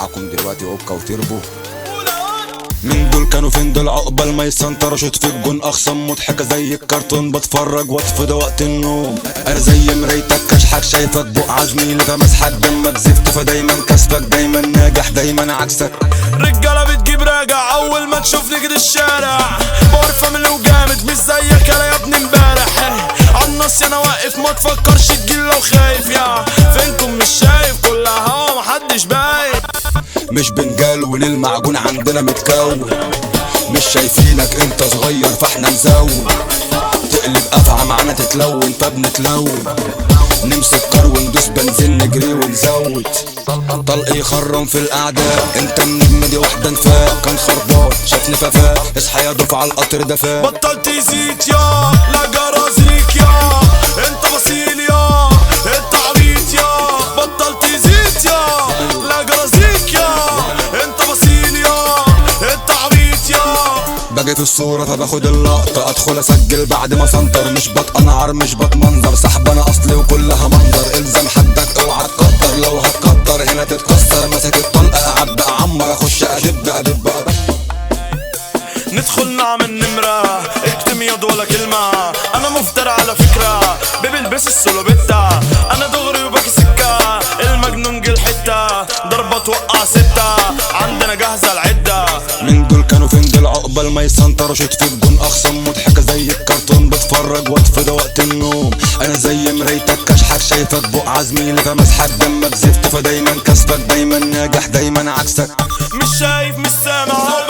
معاكم دلوقتي اوكا وتربو من دول كانوا فين دول عقبال ما يسنطروا شوت في الجون اخصم مضحكه زي الكرتون بتفرج واطفي وقت النوم انا زي مرايتك كشحك شايفك بقع زميلي فمسحك دمك زفت فدايما كسبك دايما ناجح دايما عكسك رجالة بتجيب راجع أول ما تشوفني كده الشارع بعرف من لو جامد مش زيك يا ابني امبارح عالنص أنا واقف ما تفكرش تجيل لو خايف يا فينكم مش شايف كلها هوا محدش باين مش بنجلون المعجون عندنا متكون مش شايفينك انت صغير فاحنا نزود تقلب قفعة معانا تتلون فبنتلون نمسك كار وندوس بنزين نجري ونزود طلق يخرم في الاعداء انت النجم دي واحدة نفاق كان خربان شافني ففاق اصحى يا دفعة القطر ده فاق بطلت يزيد يا لا جرازيك يا انت بصيل يا انت عبيط يا بطلت يزيد يا لا جرازيك يا انت بصيل يا انت عبيط يا باجي في الصورة فباخد اللقطة ادخل اسجل بعد ما سنتر مش بتقنعر مش بتمنظر سحب انا اصلي وكلها منظر الزم حدك اوعى تكتر لو هتكتر هنا تتكسر ماسك الطلقة اعبى اعمر اخش ادب ادب ادب ندخل نعمل نمرة اكتم يد ولا كلمة انا مفتر على فكرة بيبي البس السولو بتا انا دغري وباكي سكة المجنون جه الحتة ضربة توقع ستة عندنا جاهزة العدة من دول كانوا فين دول عقبال ما يسنطروا شوت في الجون اخصم مضحكة زي الكرتون بتفرج واطفي وقت النوم انا زي مرايتك كشحك شايفك بقع زميلي فمسحك دمك زفت فدايما كسبك دايما ناجح دايما عكسك مش شايف مش سامع